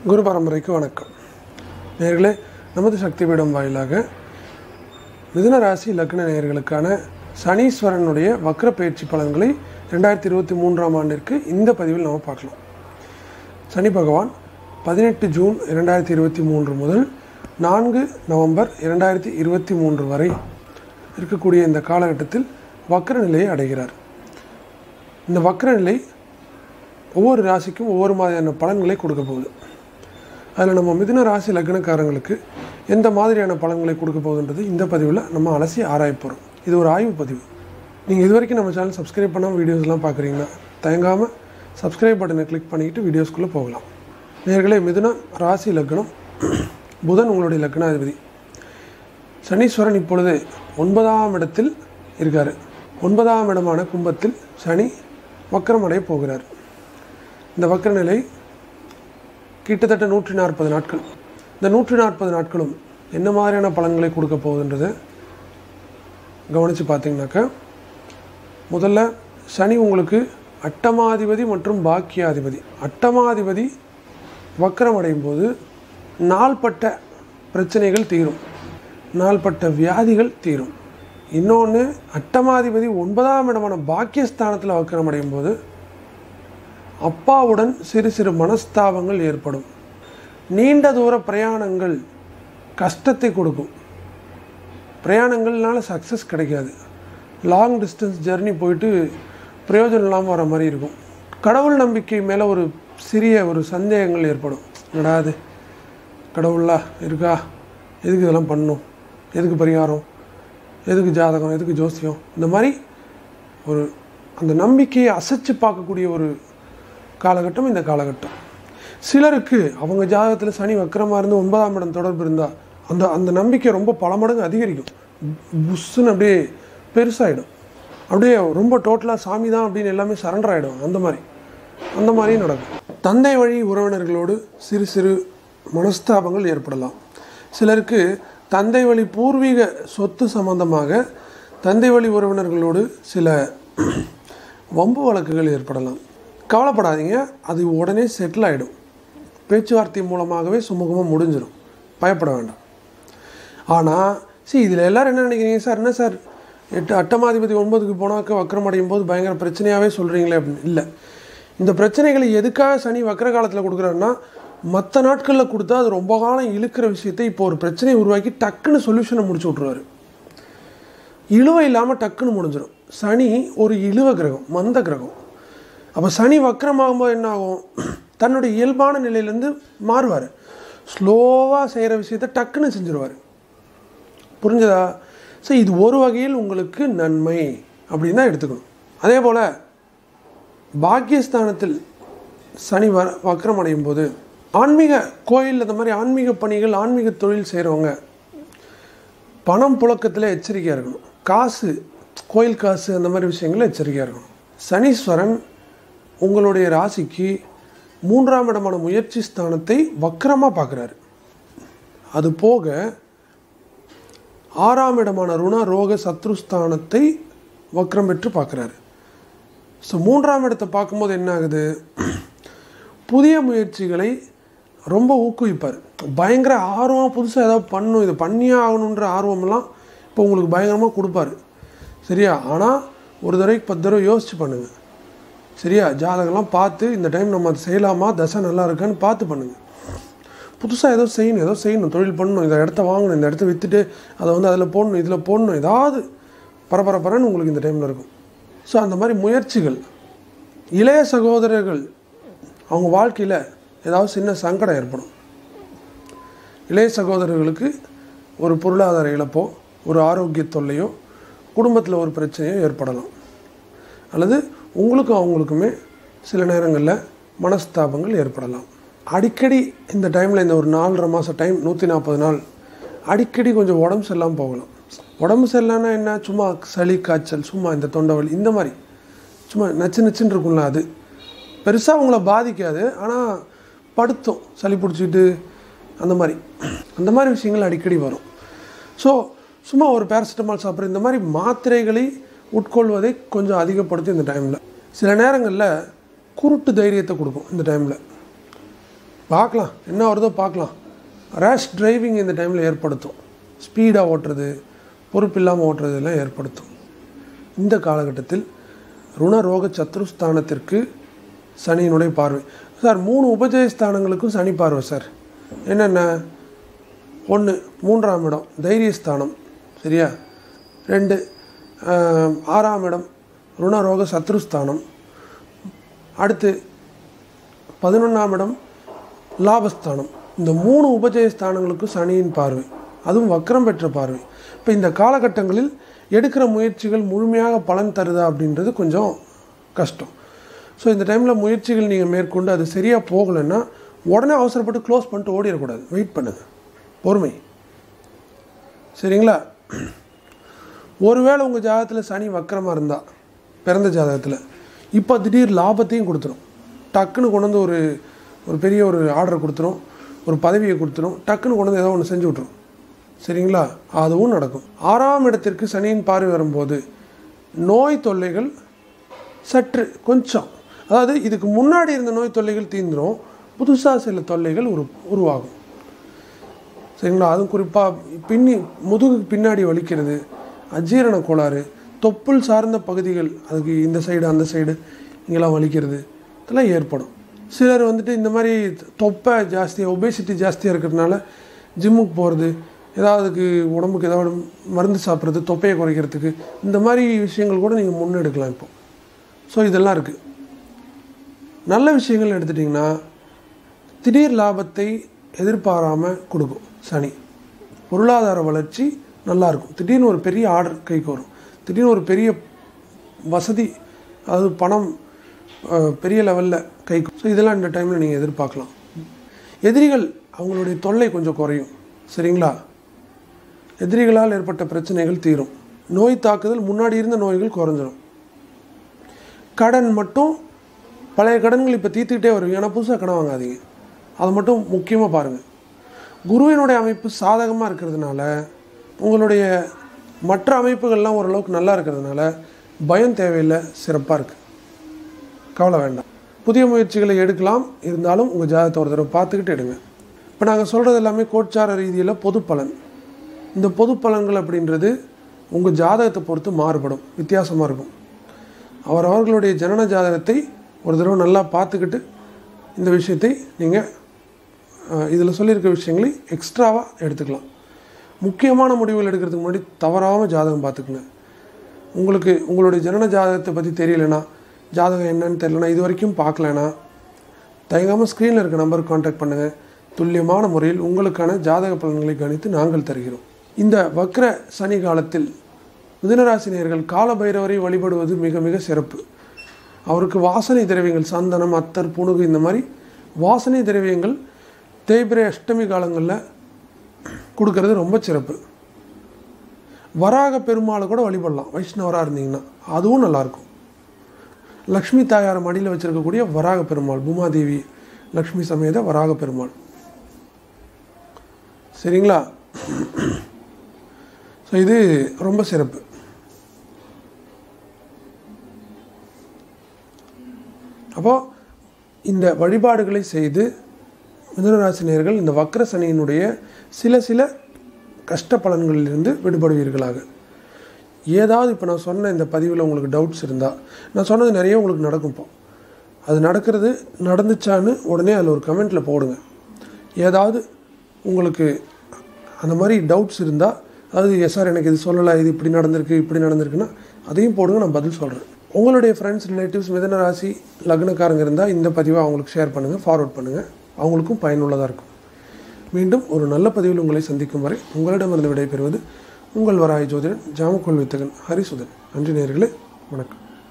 குரு பரம்பரைக்கு வணக்கம் நேர்களே நமது சக்தி பீடம் வாயிலாக மிதுன ராசி லக்ன நேயர்களுக்கான சனீஸ்வரனுடைய வக்ர பயிற்சி பலன்களை ரெண்டாயிரத்தி இருபத்தி மூன்றாம் ஆண்டிற்கு இந்த பதிவில் நம்ம பார்க்கலாம் சனி பகவான் பதினெட்டு ஜூன் இரண்டாயிரத்தி இருபத்தி மூன்று முதல் நான்கு நவம்பர் இரண்டாயிரத்தி இருபத்தி மூன்று வரை இருக்கக்கூடிய இந்த காலகட்டத்தில் வக்ர நிலையை அடைகிறார் இந்த வக்ர நிலை ஒவ்வொரு ராசிக்கும் ஒவ்வொரு மாதிரியான பலன்களை கொடுக்க போகுது அதில் நம்ம மிதுன ராசி லக்னக்காரங்களுக்கு எந்த மாதிரியான பலன்களை கொடுக்க போகுதுன்றது இந்த பதிவில் நம்ம அலசி ஆராய போகிறோம் இது ஒரு ஆய்வு பதிவு நீங்கள் இது வரைக்கும் நம்ம சேனல் சப்ஸ்கிரைப் பண்ணாமல் வீடியோஸ்லாம் பார்க்குறீங்கன்னா தயங்காமல் சப்ஸ்கிரைப் பட்டனை கிளிக் பண்ணிக்கிட்டு வீடியோஸ்குள்ளே போகலாம் நேர்களே மிதுன ராசி லக்னம் புதன் உங்களுடைய லக்னாதிபதி சனீஸ்வரன் இப்பொழுது ஒன்பதாம் இடத்தில் இருக்கார் ஒன்பதாம் இடமான கும்பத்தில் சனி வக்கரமடைய போகிறார் இந்த வக்கர நிலை கிட்டத்தட்ட நூற்றி நாற்பது நாட்கள் இந்த நூற்றி நாற்பது நாட்களும் என்ன மாதிரியான பலன்களை கொடுக்க போகுதுன்றதை கவனித்து பார்த்தீங்கன்னாக்கா முதல்ல சனி உங்களுக்கு அட்டமாதிபதி மற்றும் பாக்கியாதிபதி அட்டமாதிபதி வக்கரமடையும் போது நாள்பட்ட பிரச்சனைகள் தீரும் நாள்பட்ட வியாதிகள் தீரும் இன்னொன்று அட்டமாதிபதி ஒன்பதாம் இடமான பாக்கியஸ்தானத்தில் வக்கரமடையும் போது அப்பாவுடன் சிறு சிறு மனஸ்தாபங்கள் ஏற்படும் நீண்ட தூர பிரயாணங்கள் கஷ்டத்தை கொடுக்கும் பிரயாணங்கள்னால சக்ஸஸ் கிடைக்காது லாங் டிஸ்டன்ஸ் ஜர்னி போயிட்டு பிரயோஜனம் இல்லாமல் வர மாதிரி இருக்கும் கடவுள் நம்பிக்கை மேலே ஒரு சிறிய ஒரு சந்தேகங்கள் ஏற்படும் என்னடா அது கடவுளா இருக்கா எதுக்கு இதெல்லாம் பண்ணணும் எதுக்கு பரிகாரம் எதுக்கு ஜாதகம் எதுக்கு ஜோசியம் இந்த மாதிரி ஒரு அந்த நம்பிக்கையை அசைச்சு பார்க்கக்கூடிய ஒரு காலகட்டம் இந்த காலகட்டம் சிலருக்கு அவங்க ஜாதகத்தில் சனி வக்கரமாக இருந்து ஒன்பதாம் இடம் தொடர்பு இருந்தால் அந்த அந்த நம்பிக்கை ரொம்ப பல மடங்கு அதிகரிக்கும் புஷ்ஷுன்னு அப்படியே பெருசாகிடும் அப்படியே ரொம்ப டோட்டலாக சாமி தான் அப்படின்னு எல்லாமே சரண்டர் ஆகிடும் அந்த மாதிரி அந்த மாதிரியும் நடக்கும் தந்தை வழி உறவினர்களோடு சிறு சிறு மனஸ்தாபங்கள் ஏற்படலாம் சிலருக்கு தந்தை வழி பூர்வீக சொத்து சம்பந்தமாக தந்தை வழி உறவினர்களோடு சில வம்பு வழக்குகள் ஏற்படலாம் கவலைப்படாதீங்க அது உடனே செட்டில் ஆகிடும் பேச்சுவார்த்தை மூலமாகவே சுமூகமாக முடிஞ்சிடும் பயப்பட வேண்டாம் ஆனால் சரி இதில் எல்லோரும் என்ன நினைக்கிறீங்க சார் என்ன சார் எட்டு அட்டமாதிபதி ஒன்பதுக்கு போனாக்க வக்கரம் அடையும் போது பயங்கர பிரச்சனையாகவே சொல்கிறீங்களே அப்படின்னு இல்லை இந்த பிரச்சனைகளை எதுக்காக சனி வக்கர காலத்தில் கொடுக்குறாருன்னா மற்ற நாட்களில் கொடுத்தா அது ரொம்ப காலம் இழுக்கிற விஷயத்தை இப்போ ஒரு பிரச்சனையை உருவாக்கி டக்குன்னு சொல்யூஷனை முடிச்சு விட்ருவாரு இழுவை இல்லாமல் டக்குன்னு முடிஞ்சிடும் சனி ஒரு இழுவ கிரகம் மந்த கிரகம் அப்போ சனி வக்கரமாகும்போது என்ன ஆகும் தன்னுடைய இயல்பான நிலையிலேருந்து மாறுவார் ஸ்லோவாக செய்கிற விஷயத்த டக்குன்னு செஞ்சுருவார் புரிஞ்சதா ஸோ இது ஒரு வகையில் உங்களுக்கு நன்மை அப்படின்னு தான் எடுத்துக்கணும் அதே போல் பாக்கியஸ்தானத்தில் சனி வ வக்கரம் அடையும் போது ஆன்மீக கோயில் அந்த மாதிரி ஆன்மீக பணிகள் ஆன்மீக தொழில் செய்கிறவங்க பணம் புழக்கத்தில் எச்சரிக்கையாக இருக்கணும் காசு கோயில் காசு அந்த மாதிரி விஷயங்கள் எச்சரிக்கையாக இருக்கணும் சனீஸ்வரன் உங்களுடைய ராசிக்கு மூன்றாம் இடமான முயற்சி ஸ்தானத்தை வக்கரமாக பார்க்குறாரு அது போக ஆறாம் இடமான ருண ரோக சத்ருஸ்தானத்தை வக்ரம் பெற்று பார்க்குறாரு ஸோ மூன்றாம் இடத்தை பார்க்கும்போது என்ன ஆகுது புதிய முயற்சிகளை ரொம்ப ஊக்குவிப்பார் பயங்கர ஆர்வம் புதுசாக ஏதாவது பண்ணணும் இதை பண்ணியே ஆகணுன்ற ஆர்வமெல்லாம் இப்போ உங்களுக்கு பயங்கரமாக கொடுப்பாரு சரியா ஆனால் ஒரு தடவைக்கு பத்து தடவை யோசிச்சு பண்ணுங்கள் சரியா ஜாதகம்லாம் பார்த்து இந்த டைம் நம்ம அதை செய்யலாமா தசை நல்லா இருக்கான்னு பார்த்து பண்ணுங்கள் புதுசாக ஏதோ செய்யணும் ஏதோ செய்யணும் தொழில் பண்ணணும் இந்த இடத்த வாங்கணும் இந்த இடத்த விற்றுட்டு அதை வந்து அதில் போடணும் இதில் போடணும் ஏதாவது பரபரப்பரன்னு உங்களுக்கு இந்த டைமில் இருக்கும் ஸோ அந்த மாதிரி முயற்சிகள் இளைய சகோதரர்கள் அவங்க வாழ்க்கையில் ஏதாவது சின்ன சங்கடம் ஏற்படும் இளைய சகோதரர்களுக்கு ஒரு பொருளாதார இழப்போ ஒரு ஆரோக்கிய தொல்லையோ குடும்பத்தில் ஒரு பிரச்சனையோ ஏற்படலாம் அல்லது உங்களுக்கும் அவங்களுக்குமே சில நேரங்களில் மனஸ்தாபங்கள் ஏற்படலாம் அடிக்கடி இந்த டைமில் இந்த ஒரு நாலரை மாதம் டைம் நூற்றி நாற்பது நாள் அடிக்கடி கொஞ்சம் உடம்பு சரியில்லாமல் போகலாம் உடம்பு சரியில்லைன்னா என்ன சும்மா சளி காய்ச்சல் சும்மா இந்த தொண்டவலி இந்த மாதிரி சும்மா நச்சு நச்சுன்னு இருக்கும்ல அது பெருசாக உங்களை பாதிக்காது ஆனால் படுத்தும் சளி பிடிச்சிட்டு அந்த மாதிரி அந்த மாதிரி விஷயங்கள் அடிக்கடி வரும் ஸோ சும்மா ஒரு பேராசிட்டமால் சாப்பிட்ற இந்த மாதிரி மாத்திரைகளை உட்கொள்வதை கொஞ்சம் அதிகப்படுத்தும் இந்த டைமில் சில நேரங்களில் குருட்டு தைரியத்தை கொடுக்கும் இந்த டைமில் பார்க்கலாம் என்ன வருதோ பார்க்கலாம் ரேஷ் டிரைவிங் இந்த டைமில் ஏற்படுத்தும் ஸ்பீடாக ஓட்டுறது பொறுப்பு இல்லாமல் ஓட்டுறது எல்லாம் ஏற்படுத்தும் இந்த காலகட்டத்தில் ருணரோக சத்ருஸ்தானத்திற்கு சனியினுடைய பார்வை சார் மூணு உபஜயஸ்தானங்களுக்கும் சனி பார்வை சார் என்னென்ன ஒன்று மூன்றாம் இடம் தைரியஸ்தானம் சரியா ரெண்டு ஆஹ், ஆறாம் இடம் ருணரோக சத்ருஸ்தானம் அடுத்து பதினொன்றாம் இடம் லாபஸ்தானம் இந்த மூணு உபஜயஸ்தானங்களுக்கும் சனியின் பார்வை அதுவும் வக்ரம் பெற்ற பார்வை இப்போ இந்த காலகட்டங்களில் எடுக்கிற முயற்சிகள் முழுமையாக பலன் தருதா அப்படின்றது கொஞ்சம் கஷ்டம் ஸோ இந்த டைமில் முயற்சிகள் நீங்கள் மேற்கொண்டு அது சரியாக போகலைன்னா உடனே அவசரப்பட்டு க்ளோஸ் பண்ணிட்டு ஓடிடக்கூடாது வெயிட் பண்ணுங்க பொறுமை சரிங்களா ஒருவேளை உங்கள் ஜாதகத்தில் சனி வக்கரமாக இருந்தால் பிறந்த ஜாதகத்தில் இப்போ திடீர் லாபத்தையும் கொடுத்துரும் டக்குன்னு கொண்டு வந்து ஒரு ஒரு பெரிய ஒரு ஆர்டர் கொடுத்துரும் ஒரு பதவியை கொடுத்துரும் டக்குன்னு கொண்டு வந்து ஏதோ ஒன்று செஞ்சு விட்ரும் சரிங்களா அதுவும் நடக்கும் ஆறாம் இடத்திற்கு சனியின் பார்வை வரும்போது நோய் தொல்லைகள் சற்று கொஞ்சம் அதாவது இதுக்கு முன்னாடி இருந்த நோய் தொல்லைகள் தீந்துரும் புதுசாக சில தொல்லைகள் உரு உருவாகும் சரிங்களா அதுவும் குறிப்பாக பின்னி முதுகுக்கு பின்னாடி வலிக்கிறது அஜீரண கோளாறு தொப்புள் சார்ந்த பகுதிகள் அதுக்கு இந்த சைடு அந்த சைடு இங்கெல்லாம் வலிக்கிறது இதெல்லாம் ஏற்படும் சிலர் வந்துட்டு இந்த மாதிரி தொப்பை ஜாஸ்தியாக ஒபேசிட்டி ஜாஸ்தியாக இருக்கிறதுனால ஜிம்முக்கு போகிறது ஏதாவது அதுக்கு உடம்புக்கு ஏதாவது மருந்து சாப்பிட்றது தொப்பையை குறைக்கிறதுக்கு இந்த மாதிரி விஷயங்கள் கூட நீங்கள் முன்னெடுக்கலாம் இப்போ ஸோ இதெல்லாம் இருக்குது நல்ல விஷயங்கள் எடுத்துட்டிங்கன்னா திடீர் லாபத்தை எதிர்பாராமல் கொடுக்கும் சனி பொருளாதார வளர்ச்சி நல்லா இருக்கும் திடீர்னு ஒரு பெரிய ஆர்டர் கைக்கு வரும் திடீர்னு ஒரு பெரிய வசதி அதாவது பணம் அஹ், பெரிய லெவலில் கைக்கு ஸோ இதெல்லாம் இந்த டைமில் நீங்கள் எதிர்பார்க்கலாம் எதிரிகள் அவங்களுடைய தொல்லை கொஞ்சம் குறையும் சரிங்களா எதிரிகளால் ஏற்பட்ட பிரச்சனைகள் தீரும் நோய் தாக்குதல் முன்னாடி இருந்த நோய்கள் குறைஞ்சிரும் கடன் மட்டும் பழைய கடன்கள் இப்போ தீர்த்துக்கிட்டே வரும் ஏன்னா புதுசாக கடன் வாங்காதீங்க அதை மட்டும் முக்கியமாக பாருங்கள் குருவினுடைய அமைப்பு சாதகமாக இருக்கிறதுனால உங்களுடைய மற்ற அமைப்புகள்லாம் ஓரளவுக்கு நல்லா இருக்கிறதுனால பயம் தேவையில்லை சிறப்பாக இருக்குது கவலை வேண்டாம் புதிய முயற்சிகளை எடுக்கலாம் இருந்தாலும் உங்கள் ஜாதகத்தை ஒரு தடவை பார்த்துக்கிட்டு எடுங்க இப்போ நாங்கள் சொல்கிறது எல்லாமே கோட்சார ரீதியில் பொது பலன் இந்த பொது பலன்கள் அப்படின்றது உங்கள் ஜாதகத்தை பொறுத்து மாறுபடும் வித்தியாசமாக இருக்கும் அவர் அவர்களுடைய ஜனன ஜாதகத்தை ஒரு தடவை நல்லா பார்த்துக்கிட்டு இந்த விஷயத்தை நீங்கள் இதில் சொல்லியிருக்க விஷயங்களை எக்ஸ்ட்ராவாக எடுத்துக்கலாம் முக்கியமான முடிவுகள் எடுக்கிறதுக்கு முன்னாடி தவறாமல் ஜாதகம் பார்த்துக்குங்க உங்களுக்கு உங்களுடைய ஜனன ஜாதகத்தை பற்றி தெரியலனா ஜாதகம் என்னன்னு தெரியலனா இது வரைக்கும் பார்க்கலனா தயங்காமல் ஸ்க்ரீனில் இருக்க நம்பருக்கு காண்டாக்ட் பண்ணுங்கள் துல்லியமான முறையில் உங்களுக்கான ஜாதக பலன்களை கணித்து நாங்கள் தருகிறோம் இந்த வக்ர சனி காலத்தில் மிதுனராசினியர்கள் கால பைரவரை வழிபடுவது மிக மிக சிறப்பு அவருக்கு வாசனை திரவியங்கள் சந்தனம் அத்தர் புணுகு இந்த மாதிரி வாசனை திரவியங்கள் தேய்பிரை அஷ்டமி காலங்களில் கொடுக்கறது ரொம்ப சிறப்பு வராக பெருமாளை கூட வழிபடலாம் வைஷ்ணவராக இருந்தீங்கன்னா அதுவும் நல்லாயிருக்கும் லக்ஷ்மி தாயார் மடியில் வச்சிருக்கக்கூடிய வராக பெருமாள் பூமாதேவி லக்ஷ்மி சமேத வராக பெருமாள் சரிங்களா ஸோ இது ரொம்ப சிறப்பு அப்போது இந்த வழிபாடுகளை செய்து மிதுனராசினியர்கள் இந்த வக்ர சனியினுடைய சில சில கஷ்ட பலன்களிலிருந்து விடுபடுவீர்களாக ஏதாவது இப்போ நான் சொன்ன இந்த பதிவில் உங்களுக்கு டவுட்ஸ் இருந்தால் நான் சொன்னது நிறைய உங்களுக்கு நடக்கும் இப்போ அது நடக்கிறது நடந்துச்சான்னு உடனே அதில் ஒரு கமெண்ட்டில் போடுங்க ஏதாவது உங்களுக்கு அந்த மாதிரி டவுட்ஸ் இருந்தால் அதாவது எஸ் சார் எனக்கு இது சொல்லலை இது இப்படி நடந்திருக்கு இப்படி நடந்திருக்குன்னா அதையும் போடுங்க நான் பதில் சொல்கிறேன் உங்களுடைய ஃப்ரெண்ட்ஸ் ரிலேட்டிவ்ஸ் மிதன ராசி லக்னக்காரங்க இருந்தால் இந்த பதிவை அவங்களுக்கு ஷேர் பண்ணுங்கள் ஃபார்வர்ட் பண்ணுங்கள் அவங்களுக்கும் பயனுள்ளதாக இருக்கும் மீண்டும் ஒரு நல்ல பதிவில் உங்களை சந்திக்கும் வரை உங்களிடமிருந்து விடைபெறுவது உங்கள் வராய் ஜோதிடன் ஜாமக்கோள் வித்தகன் ஹரிசுதன் நன்றி நேயர்களே வணக்கம்